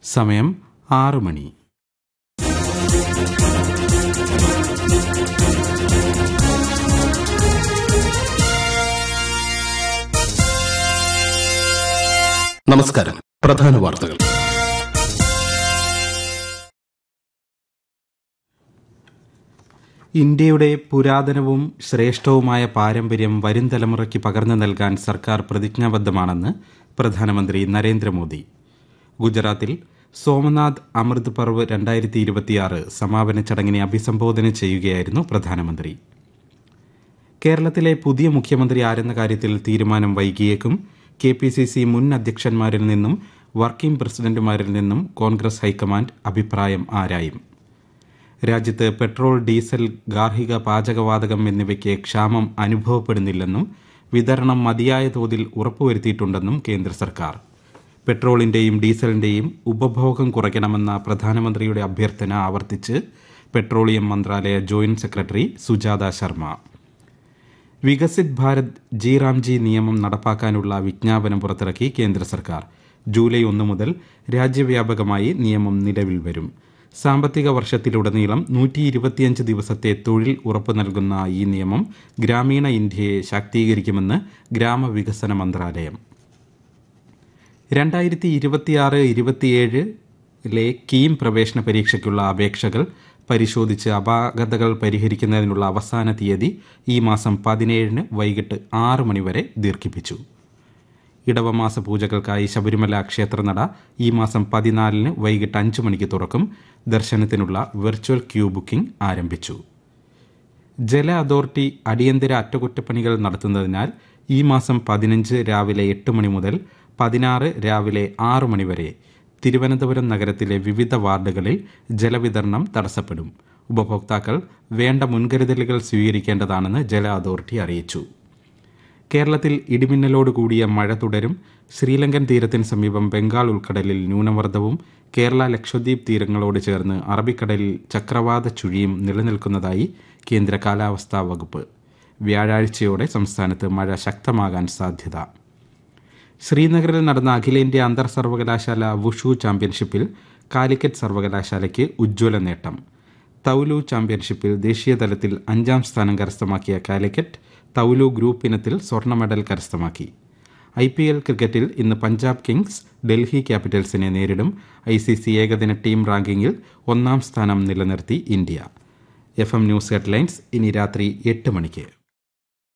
സമയം ആറ് മണി നമസ്കാരം പ്രധാന വാർത്തകൾ ഇന്ത്യയുടെ പുരാതനവും ശ്രേഷ്ഠവുമായ പാരമ്പര്യം വരും തലമുറയ്ക്ക് പകർന്നു നൽകാൻ സർക്കാർ പ്രതിജ്ഞാബദ്ധമാണെന്ന് പ്രധാനമന്ത്രി നരേന്ദ്രമോദി ഗുജറാത്തിൽ സോമനാഥ് അമൃത് പർവ് രണ്ടായിരത്തി ഇരുപത്തിയാറ് സമാപന ചടങ്ങിനെ അഭിസംബോധന ചെയ്യുകയായിരുന്നു പ്രധാനമന്ത്രി കേരളത്തിലെ പുതിയ മുഖ്യമന്ത്രി ആരെന്ന കാര്യത്തിൽ തീരുമാനം വൈകിയേക്കും കെ പി സി സി മുൻ അധ്യക്ഷന്മാരിൽ നിന്നും വർക്കിംഗ് പ്രസിഡന്റുമാരിൽ നിന്നും കോൺഗ്രസ് ഹൈക്കമാൻഡ് അഭിപ്രായം ആരായും രാജ്യത്ത് പെട്രോൾ ഡീസൽ ഗാർഹിക പാചകവാതകം എന്നിവയ്ക്ക് ക്ഷാമം അനുഭവപ്പെടുന്നില്ലെന്നും വിതരണം മതിയായ തോതിൽ ഉറപ്പുവരുത്തിയിട്ടുണ്ടെന്നും കേന്ദ്ര സർക്കാർ പെട്രോളിന്റെയും ഡീസലിന്റെയും ഉപഭോഗം കുറയ്ക്കണമെന്ന പ്രധാനമന്ത്രിയുടെ അഭ്യർത്ഥന ആവർത്തിച്ച് പെട്രോളിയം മന്ത്രാലയ joint secretary Sujatha Sharma Viksit Bharat G RAM G നിയമം നടപ്പാക്കാനുള്ള വിജ്ഞാപനം പുറത്തിറക്കി കേന്ദ്ര സർക്കാർ ജൂലൈ ഒന്ന് മുതൽ രാജ്യവ്യാപകമായി നിയമം നിലവിൽ വരും സാമ്പത്തിക വർഷത്തിലുടനീളം നൂറ്റി ഇരുപത്തിയഞ്ച് ദിവസത്തെ തൊഴിൽ ഉറപ്പു നൽകുന്ന ഈ നിയമം ഗ്രാമീണ ഇന്ത്യയെ ശാക്തീകരിക്കുമെന്ന് ഗ്രാമവികസന മന്ത്രാലയം രണ്ടായിരത്തി ഇരുപത്തിയാറ് ഇരുപത്തിയേഴിലെ കീം പ്രവേശന പരീക്ഷയ്ക്കുള്ള അപേക്ഷകൾ പരിശോധിച്ച് അപാകതകൾ പരിഹരിക്കുന്നതിനുള്ള അവസാന തീയതി ഈ മാസം പതിനേഴിന് വൈകിട്ട് ആറ് മണിവരെ ദീർഘിപ്പിച്ചു ഇടവമാസ പൂജകൾക്കായി ശബരിമല ക്ഷേത്രനട ഈ മാസം പതിനാലിന് വൈകിട്ട് അഞ്ച് മണിക്ക് തുറക്കും ദർശനത്തിനുള്ള വെർച്വൽ ക്യൂ ബുക്കിംഗ് ആരംഭിച്ചു ജല അതോറിറ്റി അടിയന്തര അറ്റകുറ്റപ്പണികൾ നടത്തുന്നതിനാൽ ഈ മാസം പതിനഞ്ച് രാവിലെ എട്ട് മണി മുതൽ പതിനാറ് രാവിലെ ആറ് മണി വരെ തിരുവനന്തപുരം നഗരത്തിലെ വിവിധ വാർഡുകളിൽ ജലവിതരണം തടസ്സപ്പെടും ഉപഭോക്താക്കൾ വേണ്ട മുൻകരുതലുകൾ സ്വീകരിക്കേണ്ടതാണെന്ന് ജല അതോറിറ്റി അറിയിച്ചു കേരളത്തിൽ ഇടിമിന്നലോട് കൂടിയ മഴ തുടരും ശ്രീലങ്കൻ തീരത്തിന് സമീപം ബംഗാൾ ഉൾക്കടലിൽ ന്യൂനമർദ്ദവും കേരള ലക്ഷദ്വീപ് തീരങ്ങളോട് ചേർന്ന് അറബിക്കടലിൽ ചക്രവാത ചുഴിയും നിലനിൽക്കുന്നതായി കേന്ദ്ര കാലാവസ്ഥാ വകുപ്പ് വ്യാഴാഴ്ചയോടെ സംസ്ഥാനത്ത് മഴ ശക്തമാകാൻ സാധ്യത ശ്രീനഗറിൽ നടന്ന അഖിലേന്ത്യാ അന്തർ സർവകലാശാല വുഷു ചാമ്പ്യൻഷിപ്പിൽ കാലിക്കറ്റ് സർവകലാശാലയ്ക്ക് ഉജ്ജ്വല നേട്ടം തൗലു ചാമ്പ്യൻഷിപ്പിൽ ദേശീയ തലത്തിൽ അഞ്ചാം സ്ഥാനം കരസ്ഥമാക്കിയ കാലിക്കറ്റ് തൗലു ഗ്രൂപ്പ് ഇനത്തിൽ സ്വർണ്ണ മെഡൽ കരസ്ഥമാക്കി ഐ പി എൽ ക്രിക്കറ്റിൽ ഇന്ന് പഞ്ചാബ് കിങ്സ് ഡൽഹി ക്യാപിറ്റൽസിനെ നേരിടും ഐ സി സി ഏകദിന ടീം റാങ്കിങ്ങിൽ ഒന്നാം സ്ഥാനം നിലനിർത്തി India F M news headlines ഇനി രാത്രി എട്ട് മണിക്ക്